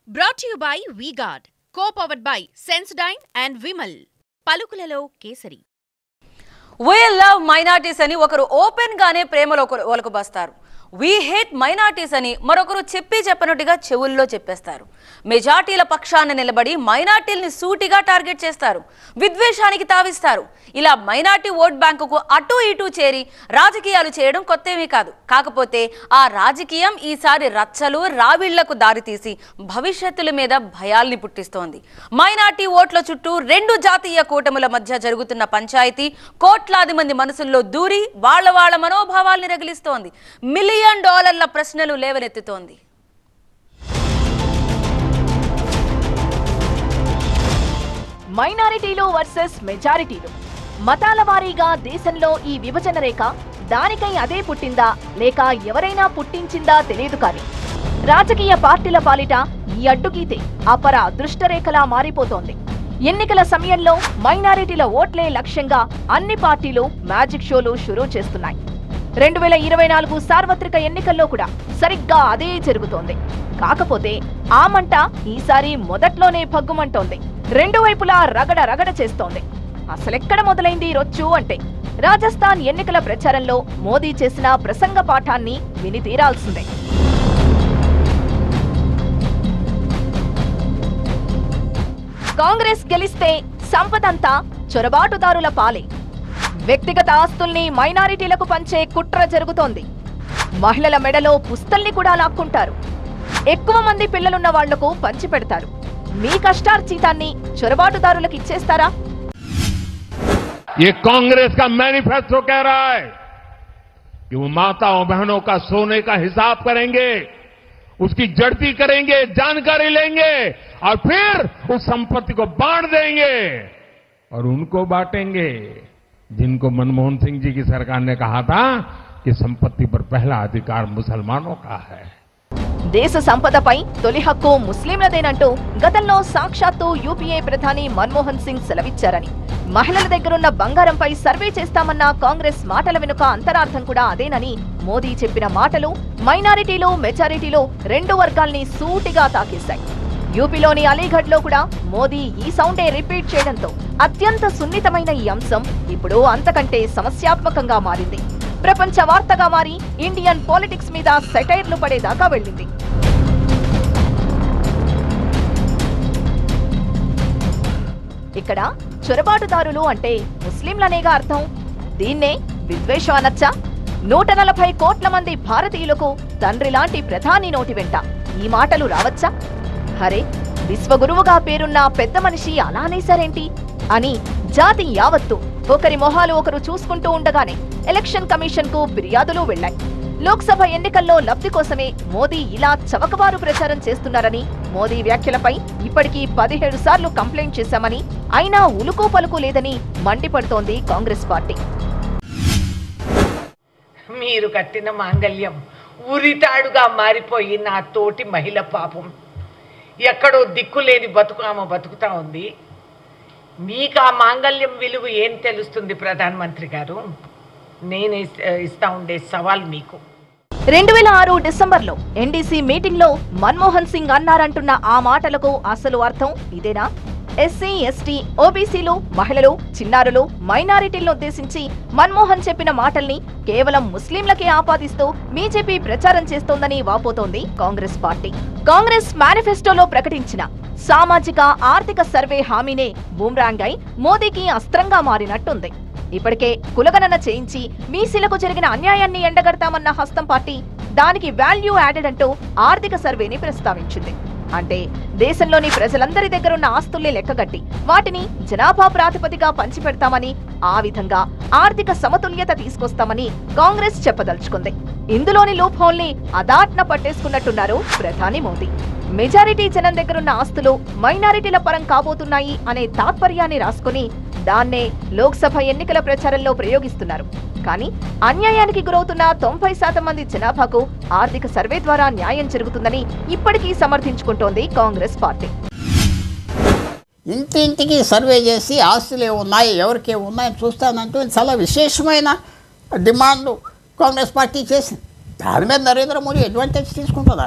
Brought you by V Guard co powered by Sensodyne and Vimal పలుకులలో Kesari we love minorities అని ఒకరు open గానే ప్రేమలో ఒలకబస్తారు వీ హేట్ మైనార్టీస్ అని మరొకరు చెప్పి చెప్పనట్టుగా చెవుల్లో చెప్పేస్తారు మెజార్టీల పక్షాన నిలబడి మైనార్టీల్ని సూటిగా టార్గెట్ చేస్తారు విద్వేషానికి తావిస్తారు ఇలా మైనార్టీ ఓట్ బ్యాంకుకు అటు ఇటు చేరి రాజకీయాలు చేయడం కొత్తేమీ కాదు కాకపోతే ఆ రాజకీయం ఈసారి రచ్చలు రావిళ్లకు దారితీసి భవిష్యత్తుల మీద భయాల్ని పుట్టిస్తోంది మైనార్టీ ఓట్ల చుట్టూ రెండు జాతీయ కూటముల మధ్య జరుగుతున్న పంచాయతీ కోట్లాది మంది మనసుల్లో దూరి వాళ్ళ వాళ్ళ మనోభావాల్ని రగిలిస్తోంది మిలియన్ డాలర్ల ప్రశ్నలు లేవనెత్తుతోంది మైనారిటీలు వర్సెస్ మెజారిటీలు మతాల వారీగా దేశంలో ఈ విభజన రేఖ దానికై అదే పుట్టిందా లేక ఎవరైనా పుట్టించిందా తెలియదు కానీ రాజకీయ పార్టీల పాలిట ఈ అడ్డుగీతే అపర అదృష్టరేఖలా మారిపోతోంది ఎన్నికల సమయంలో మైనారిటీల ఓట్లే లక్ష్యంగా అన్ని పార్టీలు మ్యాజిక్ షోలు షురూ చేస్తున్నాయి రెండు వేల ఇరవై నాలుగు సార్వత్రిక ఎన్నికల్లో కూడా సరిగ్గా అదే జరుగుతోంది కాకపోతే ఆ మంట ఈసారి మొదట్లోనే భగ్గుమంటోంది రెండు వైపులా రగడ రగడ చేస్తోంది అసలెక్కడ మొదలైంది ఈ రొచ్చు అంటే రాజస్థాన్ ఎన్నికల ప్రచారంలో మోదీ చేసిన ప్రసంగ పాఠాన్ని విని తీరాల్సిందే కాంగ్రెస్ గెలిస్తే సంపదంతా చొరబాటుదారుల పాలే వ్యక్తిగత ఆస్తుల్ని మైనారిటీలకు పంచే కుట్ర జరుగుతోంది మహిళల మెడలో పుస్తల్ని కూడా లాక్కుంటారు ఎక్కువ మంది పిల్లలున్న వాళ్లకు పంచిపెడతారు మీ కష్టార్జితాన్ని చొరబాటుదారులకు ఇచ్చేస్తారా ये कांग्रेस का मैनिफेस्टो कह रहा है कि वो माताओं बहनों का सोने का हिसाब करेंगे उसकी जड़ती करेंगे जानकारी लेंगे और फिर उस संपत्ति को बांट देंगे और उनको बांटेंगे जिनको मनमोहन सिंह जी की सरकार ने कहा था कि संपत्ति पर पहला अधिकार मुसलमानों का है దేశ సంపదపై తొలి హక్కు ముస్లింలదేనంటూ గతంలో సాక్షాత్తు యూపీఏ ప్రధాని మన్మోహన్ సింగ్ సెలవిచ్చారని మహిళల దగ్గరున్న బంగారంపై సర్వే చేస్తామన్న కాంగ్రెస్ మాటల వెనుక అంతరార్థం కూడా అదేనని మోదీ చెప్పిన మాటలు మైనారిటీలు మెజారిటీలు రెండు వర్గాల్ని సూటిగా తాకేశాయి యూపీలోని అలీగఢ్ లో కూడా మోదీ ఈ సౌండే రిపీట్ చేయడంతో అత్యంత సున్నితమైన ఈ అంశం ఇప్పుడు అంతకంటే సమస్యాత్మకంగా మారింది ప్రపంచ వార్తగా మారి ఇండియన్ పాలిటిక్స్ మీద సెటైర్లు పడేదాకా వెళ్ళింది ఇక్కడ చొరబాటుదారులు అంటే ముస్లింలనేగా అర్థం దీన్నే విద్వేషం అనొచ్చా నూట నలభై కోట్ల మంది భారతీయులకు తండ్రి లాంటి ప్రధాని నోటి వెంట ఈ మాటలు రావచ్చా హరే విశ్వగురువుగా పేరున్న పెద్ద మనిషి అలా అనేశారేంటి అని జాతి యావత్తు ఒకరి మొహాలు ఒకరు చూసుకుంటూ ఉండగానే ఎలక్షన్ కమిషన్ కు ఫిర్యాదులు వెళ్లాయి లోక్సభ ఎన్నికల్లో లబ్ధి కోసమే మోదీ ఇలా చవకబారు ప్రచారం చేస్తున్నారని మోదీ వ్యాఖ్యలపై ఇప్పటికీ పదిహేడు సార్లు కంప్లైంట్ చేశామని అయినా ఉలుకు పలుకు లేదని మండిపడుతోంది కాంగ్రెస్ పార్టీ మీరు కట్టిన మాంగల్యం ఉరితాడుగా మారిపోయి నా తోటి మహిళ పాపం ఎక్కడో దిక్కులేని బతుకు ఆమె బతుకుతా ఉంది మీకు ఆ మాంగల్యం విలువ ఏం తెలుస్తుంది ప్రధానమంత్రి గారు నేను ఇస్- ఇస్తా ఉండే సవాల్ మీకు రెండు వేల ఆరు డిసెంబర్లో ఎన్డీసీ మీటింగ్ లో మన్మోహన్ సింగ్ అన్నారంటున్న ఆ మాటలకు అసలు అర్థం ఇదేనా ఎస్సీ ఎస్టీ ఓబీసీలు మహిళలు చిన్నారులు మైనారిటీలను ఉద్దేశించి మన్మోహన్ చెప్పిన మాటల్ని కేవలం ముస్లింలకే ఆపాదిస్తూ బీజేపీ ప్రచారం చేస్తోందని వాపోతోంది కాంగ్రెస్ పార్టీ కాంగ్రెస్ మేనిఫెస్టోలో ప్రకటించిన సామాజిక ఆర్థిక సర్వే హామీనే బూమ్రాంగ్ అయి మోదీకి అస్త్రంగా మారినట్టుంది ఇప్పటికే కులగణన చేయించి బీసీలకు జరిగిన అన్యాయాన్ని ఎండగడతామన్న హస్తం పార్టీ దానికి వాల్యూ యాడెడ్ అంటూ ఆర్థిక సర్వేని ప్రస్తావించింది అంటే దేశంలోని ప్రజలందరి దగ్గరున్న ఆస్తుల్ని లెక్కగట్టి వాటిని జనాభా ప్రాతిపదిగా పంచిపెడతామని ఆ విధంగా ఆర్థిక సమతుల్యత తీసుకొస్తామని కాంగ్రెస్ చెప్పదలుచుకుంది ఇందులోని లూప్ హోల్ ని అదాట్న పట్టేసుకున్నట్టున్నారు ప్రధాని మోదీ మెజారిటీ జనం దగ్గరున్న ఆస్తులు మైనారిటీల పరం కాబోతున్నాయి అనే తాత్పర్యాన్ని రాసుకుని దాన్నే లోక్సభ ఎన్నికల ప్రచారంలో ప్రయోగిస్తున్నారు కానీ అన్యాయానికి గురవుతున్న తొంభై శాతం మంది జనాభాకు ఆర్థిక సర్వే ద్వారా న్యాయం జరుగుతుందని ఇప్పటికీ సమర్థించుకుంటోంది కాంగ్రెస్ పార్టీ ఇంటింటికి సర్వే చేసి ఆస్తులు ఏమున్నాయి ఎవరికి ఉన్నాయని చూస్తానంటూ ఇది చాలా విశేషమైన డిమాండ్ కాంగ్రెస్ పార్టీ చేసింది దాని మీద నరేంద్ర మోడీ అడ్వాంటేజ్ తీసుకుంటున్నారు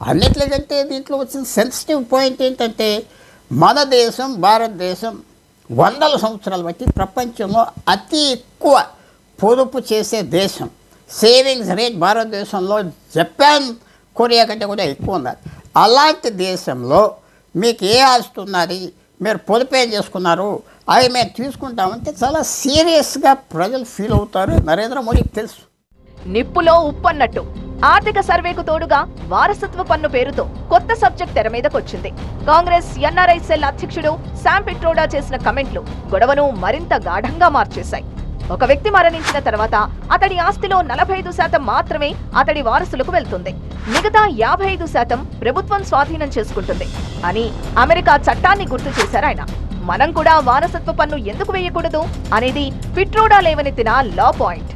అన్నిట్లకంటే దీంట్లో వచ్చిన సెన్సిటివ్ పాయింట్ ఏంటంటే మన దేశం భారతదేశం వందల సంవత్సరాలు బట్టి ప్రపంచంలో అతి ఎక్కువ పొదుపు చేసే దేశం సేవింగ్స్ రేట్ భారతదేశంలో జపాన్ కొరియా కంటే కూడా ఎక్కువ ఉంది అలాంటి దేశంలో మీకు ఏ ఆస్తి ఉన్నది మీరు పొదుపు ఏం చేసుకున్నారు అవి మేము తీసుకుంటామంటే చాలా సీరియస్గా ప్రజలు ఫీల్ అవుతారు నరేంద్ర మోడీకి తెలుసు నిప్పులో ఉప్పన్నట్టు ఆర్థిక సర్వేకు తోడుగా వారసత్వ పన్ను పేరుతో కొత్త సబ్జెక్ట్ తెర మీదకొచ్చింది కాంగ్రెస్ ఎన్ఆర్ఐ సెల్ అధ్యక్షుడు శామ్ పిట్రోడా చేసిన కమెంట్లు గొడవను మరింత గాఢంగా మార్చేశాయి ఒక వ్యక్తి మరణించిన తర్వాత అతడి ఆస్తిలో నలభై ఐదు శాతం మాత్రమే అతడి వారసులకు వెళ్తుంది మిగతా యాభై ఐదు శాతం ప్రభుత్వం స్వాధీనం చేసుకుంటుంది అని అమెరికా చట్టాన్ని గుర్తు చేశారు ఆయన మనం కూడా వారసత్వ పన్ను ఎందుకు వేయకూడదు అనేది పిట్రోడా లేవనెత్తిన law point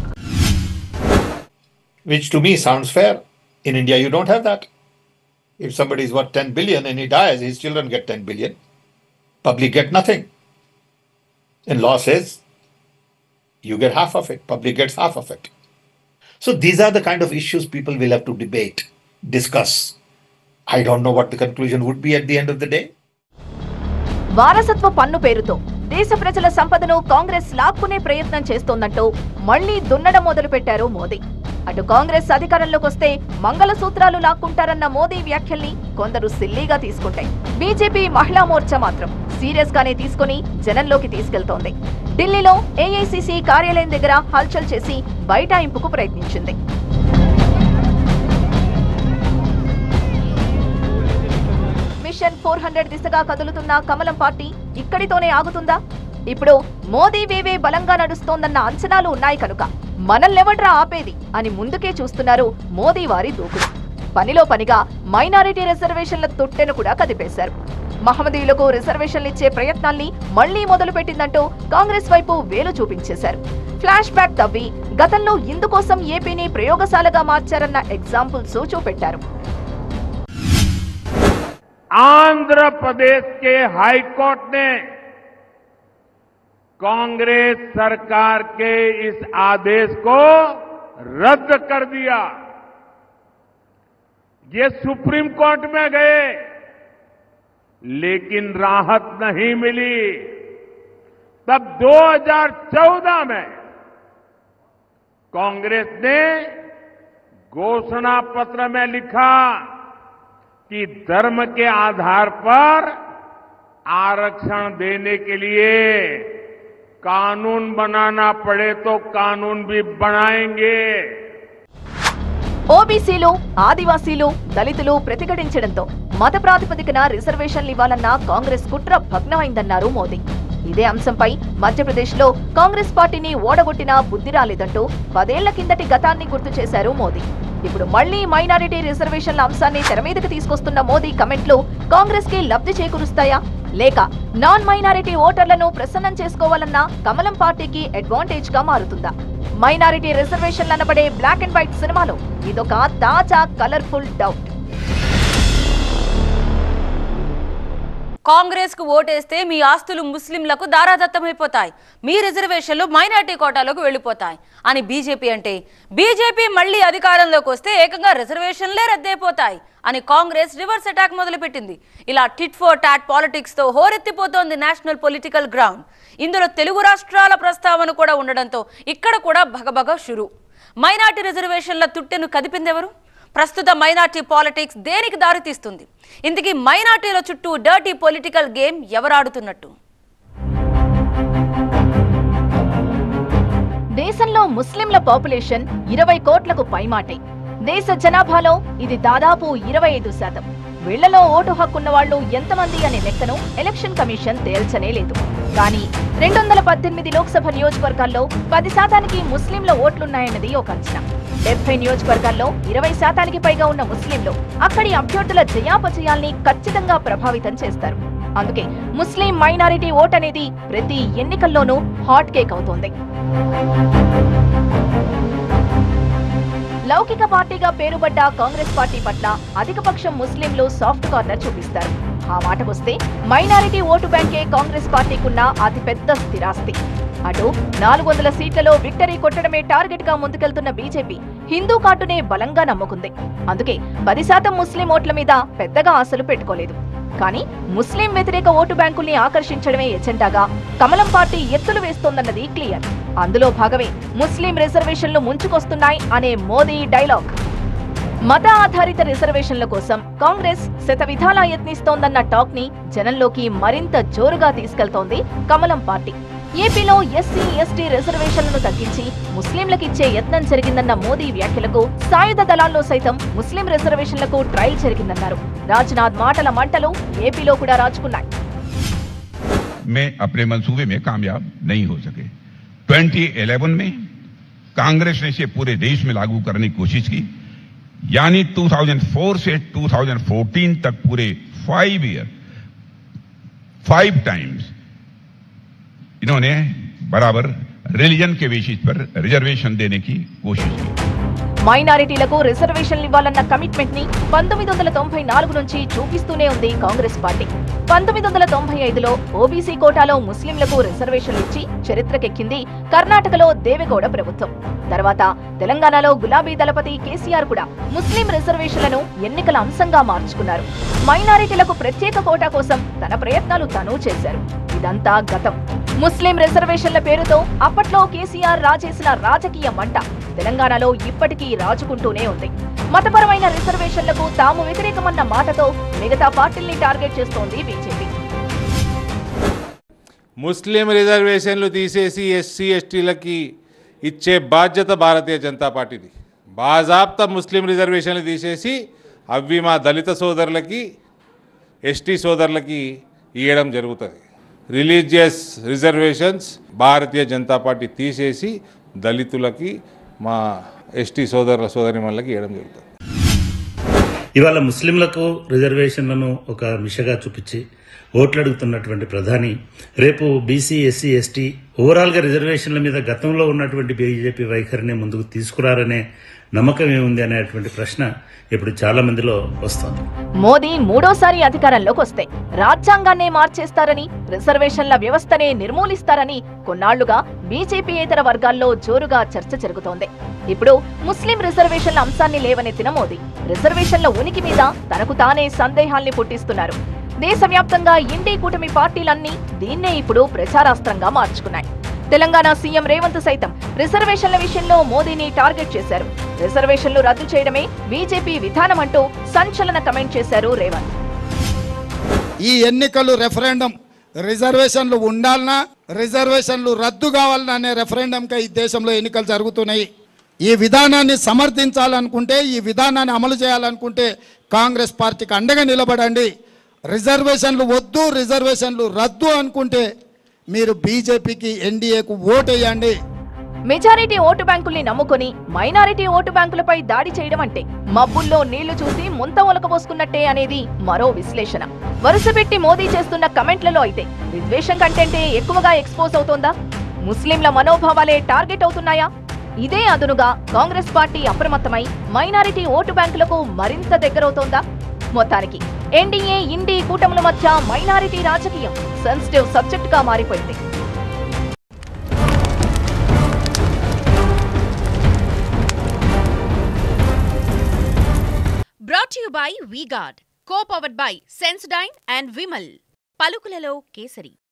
which to me sounds fair. In India, you don't have that. If somebody is worth 10 billion and he dies, his children get 10 billion. Public get nothing. And law says you get half of it, public gets half of it. So these are the kind of issues people will have to debate, discuss. I don't know what the conclusion would be at the end of the day. వారసత్వ పన్ను పేరుతో దేశ ప్రజల సంపదను కాంగ్రెస్ లాక్కునే ప్రయత్నం చేస్తోందంటూ మళ్లీ దున్నడం మొదలుపెట్టారు మోదీ అటు కాంగ్రెస్ అధికారంలోకి వస్తే మంగళసూత్రాలు లాక్కుంటారన్న మోదీ వ్యాఖ్యల్ని కొందరు సిల్లీగా తీసుకుంటాయి బీజేపీ మహిళా మోర్చా మాత్రం సీరియస్ గానే తీసుకుని జనంలోకి తీసుకెళ్తోంది ఢిల్లీలో ఏఐసీసీ కార్యాలయం దగ్గర హల్చల్ చేసి బైఠాయింపుకు ప్రయత్నించింది మిషన్ ఫోర్ హండ్రెడ్ దిశగా కదులుతున్న కమలం పార్టీ ఇక్కడితోనే ఆగుతుందా ఇప్పుడు మోదీ వేవే బలంగా నడుస్తోందన్న అంచనాలు ఉన్నాయి కనుక మనల్నెవడ్రా ఆపేది అని ముందుకే చూస్తున్నారు మోదీ వారి దూకుడు పనిలో పనిగా మైనారిటీ రిజర్వేషన్ల తొట్టెను కూడా కదిపేశారు మహమ్మదీయులకు రిజర్వేషన్లు ఇచ్చే ప్రయత్నాల్ని మళ్లీ మొదలుపెట్టిందంటూ కాంగ్రెస్ వైపు వేలు చూపించేశారు ఫ్లాష్ బ్యాక్ తవ్వి గతంలో ఇందుకోసం ఏపీని ప్రయోగశాలగా మార్చారన్న ఎగ్జాంపుల్స్ చూపెట్టారు आंध्र प्रदेश के हाई कोर्ट ने कांग्रेस सरकार के इस आदेश को रद्द कर दिया ये सुप्रीम कोर्ट में गए लेकिन राहत नहीं मिली तब 2014 में कांग्रेस ने घोषणा पत्र में लिखा कि धर्म के आधार पर आरक्षण देने के लिए कानून बनाना पड़े तो कानून भी बनाएंगे ఓబీసీలు ఆదివాసీలు దళితులు ప్రతిఘటించడంతో మత ప్రాతిపదికన రిజర్వేషన్లు ఇవ్వాలన్న కాంగ్రెస్ కుట్ర భగ్నమైందన్నారు మోదీ ఇదే అంశంపై మధ్యప్రదేశ్లో కాంగ్రెస్ పార్టీని ఓడగొట్టినా బుద్ధి రాలేదంటూ పదేళ్ల కిందటి గతాన్ని గుర్తు చేశారు మోదీ ఇప్పుడు మళ్లీ మైనారిటీ రిజర్వేషన్ల అంశాన్ని తెర మీదకి తీసుకొస్తున్న మోదీ కమెంట్లు కాంగ్రెస్ కి లబ్ధి చేకూరుస్తాయా లేక నాన్ మైనారిటీ ఓటర్లను ప్రసన్నం చేసుకోవాలన్న కమలం పార్టీకి అడ్వాంటేజ్ గా మారుతుందా మైనారిటీ రిజర్వేషన్లు అనబడే బ్లాక్ అండ్ వైట్ సినిమాలో ఇదొక తాజా కలర్ఫుల్ డౌట్ కాంగ్రెస్ కు ఓటేస్తే మీ ఆస్తులు ముస్లింలకు దారాదత్తమైపోతాయి మీ రిజర్వేషన్లు మైనార్టీ కోటాలోకి వెళ్ళిపోతాయి అని బీజేపీ అంటే బీజేపీ మళ్ళీ అధికారంలోకి వస్తే ఏకంగా రిజర్వేషన్లే రద్దయిపోతాయి అని కాంగ్రెస్ రివర్స్ అటాక్ మొదలుపెట్టింది ఇలా టిట్ ఫోర్ టాట్ పాలిటిక్స్ తో హోరెత్తిపోతోంది నేషనల్ పొలిటికల్ గ్రౌండ్ ఇందులో తెలుగు రాష్ట్రాల ప్రస్తావన కూడా ఉండడంతో ఇక్కడ కూడా భగభగ షురు మైనార్టీ రిజర్వేషన్ల తుట్టెను కదిపిందెవరు ప్రస్తుత మైనార్టీ పాలిటిక్స్ దేనికి దారితీస్తుంది ఇంతకీ మైనార్టీల చుట్టూ డర్టీ పొలిటికల్ గేమ్ ఎవరాడుతున్నట్టు దేశంలో ముస్లింల పాపులేషన్ ఇరవై కోట్లకు పైమాటే దేశ జనాభాలో ఇది దాదాపు ఇరవై ఐదు శాతం వీళ్లలో ఓటు హక్కున్న వాళ్ళు ఎంతమంది అనే లెక్కను ఎలక్షన్ కమిషన్ తేల్చనే లేదు కానీ రెండు వందల పద్దెనిమిది లోక్సభ నియోజకవర్గాల్లో పది శాతానికి ముస్లింల ఓట్లున్నాయన్నది ఒక అంచనా డెబ్బై నియోజకవర్గాల్లో ఇరవై శాతానికి పైగా ఉన్న ముస్లింలు అక్కడి అభ్యర్థుల జయాపజయాల్ని ఖచ్చితంగా ప్రభావితం చేస్తారు అందుకే ముస్లిం మైనారిటీ ఓట్ అనేది ప్రతి ఎన్నికల్లోనూ హాట్ కేక్ అవుతోంది లౌకిక పార్టీగా పేరుపడ్డ కాంగ్రెస్ పార్టీ పట్ల అధికపక్షం ముస్లింలు సాఫ్ట్ కార్నర్ చూపిస్తారు ఆ మాటకొస్తే మైనారిటీ ఓటు బ్యాంకే కాంగ్రెస్ పార్టీకున్న అతిపెద్ద స్థిరాస్తి అటు నాలుగు వందల సీట్లలో విక్టరీ కొట్టడమే టార్గెట్ గా ముందుకెళ్తున్న బీజేపీ హిందూ కార్డునే బలంగా నమ్ముకుంది అందుకే పది శాతం ముస్లిం ఓట్ల మీద పెద్దగా ఆశలు పెట్టుకోలేదు కానీ ముస్లిం వ్యతిరేక ఓటు బ్యాంకుల్ని ఆకర్షించడమే ఎజెండాగా కమలం పార్టీ ఎత్తులు వేస్తోందన్నది క్లియర్ అందులో భాగమే ముస్లిం రిజర్వేషన్లు ముంచుకొస్తున్నాయి అనే మోదీ డైలాగ్ మత ఆధారిత రిజర్వేషన్ల కోసం కాంగ్రెస్ శతవిధాలా యత్నిస్తోందన్న టాక్ ని జనంలోకి మరింత జోరుగా తీసుకెళ్తోంది కమలం పార్టీ ఏపీలో ఎస్సీ ఎస్టీ రిజర్వేషన్లను తగ్గించి ముస్లింలకిచ్చే యత్నం జరిగిందన్న మోదీ వ్యాఖ్యలకు సాయుధ దళాల్లో సైతం ముస్లిం రిజర్వేషన్లకు ట్రయల్ జరిగిందన్నారు రాజ్నాథ్ మాటల మంటలు ఏపీలో కూడా రాజుకున్నాయి में अपने मंसूबे में कामयाब नहीं हो सके 2011 में कांग्रेस ने इसे पूरे देश में लागू करने की कोशिश की यानी 2004 से 2014 तक पूरे फाइव ईयर फाइव टाइम्स इन्होंने बराबर रिलीजन के बेसिस पर रिजर्वेशन देने की कोशिश की మైనారిటీలకు రిజర్వేషన్లు ఇవ్వాలన్న కమిట్మెంట్ ని పంతొమ్మిది వందల తొంభై నాలుగు నుంచి చూపిస్తూనే ఉంది కాంగ్రెస్ పార్టీ పంతొమ్మిది వందల తొంభై ఐదులో ఓబీసీ కోటాలో ముస్లింలకు రిజర్వేషన్లు ఇచ్చి చరిత్రకెక్కింది కర్ణాటకలో దేవెగౌడ ప్రభుత్వం తర్వాత తెలంగాణలో గులాబీ దళపతి కేసీఆర్ కూడా ముస్లిం రిజర్వేషన్లను ఎన్నికల అంశంగా మార్చుకున్నారు మైనారిటీలకు ప్రత్యేక కోటా కోసం తన ప్రయత్నాలు తను చేశారు ఇదంతా గతం ముస్లిం రిజర్వేషన్ల పేరుతో అప్పట్లో కేసీఆర్ రాజేసిన రాజకీయ మంట తెలంగాణలో ఇప్పటికీ రాజుకుంటూనే ఉంది మతపరమైన రిజర్వేషన్లకు తాము వ్యతిరేకమన్న మాటతో మిగతా పార్టీల్ని టార్గెట్ చేస్తోంది బీజేపీ ముస్లిం రిజర్వేషన్లు తీసేసి ఎస్సీ ఎస్టీలకి ఇచ్చే బాధ్యత భారతీయ జనతా పార్టీది బాజాబ్తా ముస్లిం రిజర్వేషన్లు తీసేసి అవి మా దళిత సోదరులకి ఎస్టీ సోదరులకి ఇవ్వడం జరుగుతుంది religious reservations Bharatiya Janata party తీసేసి దళితులకి మా ఎస్టీ సోదరుల సోదరిమణులకి ఇవ్వడం జరుగుతుంది ఇవాళ ముస్లింలకు రిజర్వేషన్లను ఒక మిషగా చూపించి ఓట్లు అడుగుతున్నటువంటి ప్రధాని రేపు బీసీ ఎస్సీ ఎస్టీ ఓవరాల్గా రిజర్వేషన్ల మీద గతంలో ఉన్నటువంటి బీజేపీ వైఖరిని ముందుకు తీసుకురారనే నమ్మకం ఏముంది అనేటువంటి ప్రశ్న ఇప్పుడు చాలా మందిలో వస్తోంది మోదీ మూడోసారి అధికారంలోకి వస్తే రాజ్యాంగాన్నే మార్చేస్తారని రిజర్వేషన్ల వ్యవస్థనే నిర్మూలిస్తారని కొన్నాళ్లుగా బీజేపీయేతర వర్గాల్లో జోరుగా చర్చ జరుగుతోంది ఇప్పుడు ముస్లిం రిజర్వేషన్ల అంశాన్ని లేవనెత్తిన మోదీ రిజర్వేషన్ల ఉనికి మీద తనకు తానే సందేహాల్ని పుట్టిస్తున్నారు దేశవ్యాప్తంగా ఇండి కూటమి పార్టీలన్నీ దీన్నే ఇప్పుడు ప్రచారాస్త్రంగా మార్చుకున్నాయి తెలంగాణ సీఎం రేవంత్ సైతం రిజర్వేషన్ల విషయంలో మోదీని టార్గెట్ చేశారు రిజర్వేషన్లు రద్దు చేయడమే బీజేపీ విధానమంటూ సంచలన కమెంట్ చేశారు రేవంత్ ఈ ఎన్నికలు రెఫరెండం రిజర్వేషన్లు ఉండాలనా రిజర్వేషన్లు రద్దు కావాలనా అనే రెఫరెండంగా ఈ దేశంలో ఎన్నికలు జరుగుతున్నాయి ఈ విధానాన్ని సమర్థించాలనుకుంటే ఈ విధానాన్ని అమలు చేయాలనుకుంటే కాంగ్రెస్ పార్టీకి అండగా నిలబడండి రిజర్వేషన్లు వద్దు రిజర్వేషన్లు రద్దు అనుకుంటే మీరు బీజేపీకి ఎన్డీఏకు ఓటేయండి మెజారిటీ ఓటు బ్యాంకుల్ని నమ్ముకొని మైనారిటీ ఓటు బ్యాంకులపై దాడి చేయడం అంటే మబ్బుల్లో నీళ్లు చూసి ముంత ఒలకబోసుకున్నట్టే అనేది మరో విశ్లేషణ వరుసపెట్టి మోదీ చేస్తున్న కమెంట్లలో అయితే విద్వేషం కంటెంటే ఎక్కువగా ఎక్స్పోజ్ అవుతోందా ముస్లింల మనోభావాలే టార్గెట్ అవుతున్నాయా ఇదే అదునుగా కాంగ్రెస్ పార్టీ అప్రమత్తమై మైనారిటీ ఓటు బ్యాంకులకు మరింత దగ్గరవుతోందా మొత్తానికి ఎన్డీఏ ఇండీ కూటముల మధ్య మైనారిటీ రాజకీయం సెన్సిటివ్ సబ్జెక్ట్ గా మారిపోయింది brought you by V Guard co powered by Sensodyne and Vimal పలుకులలో కేసరి